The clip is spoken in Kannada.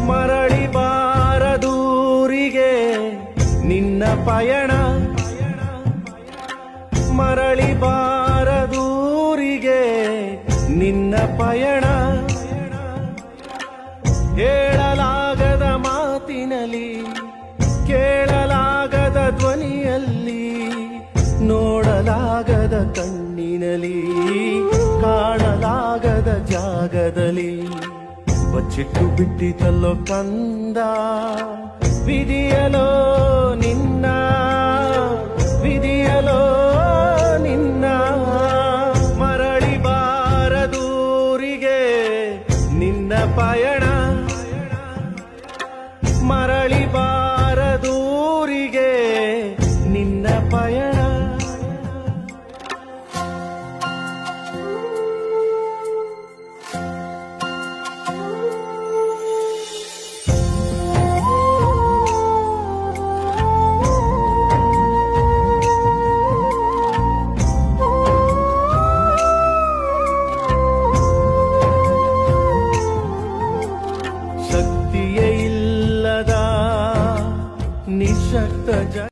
ಮರಳಿ ಬಾರದೂರಿಗೆ ನಿನ್ನ ಪಯಣ ಮರಳಿ ಬಾರದೂರಿಗೆ ನಿನ್ನ ಪಯಣ ಹೇಳಲಾಗದ ಮಾತಿನಲ್ಲಿ ಕೇಳಲಾಗದ ಧ್ವನಿಯಲ್ಲಿ ನೋಡಲಾಗದ ಕಣ್ಣಿನಲ್ಲಿ ಕಾಣಲಾಗದ ಜಾಗದಲ್ಲಿ ಬಚ್ಚಿಟ್ಟು ಬಿಟ್ಟಿತಲ್ಲೋ ಕಂದ ವಿಧಿಯಲೋ ನಿನ್ನ ವಿಧಿಯಲೋ ನಿನ್ನ ಮರಳಿ ಬಾರದೂರಿಗೆ ನಿನ್ನ ಪಯಣ ಮರಳಿ ಬಾರದೂರಿಗೆ ನಿನ್ನ ಪಯಣ ಶಕ್ತಿಯೇ ಇಲ್ಲದ ನಿಶಕ್ತ ಜ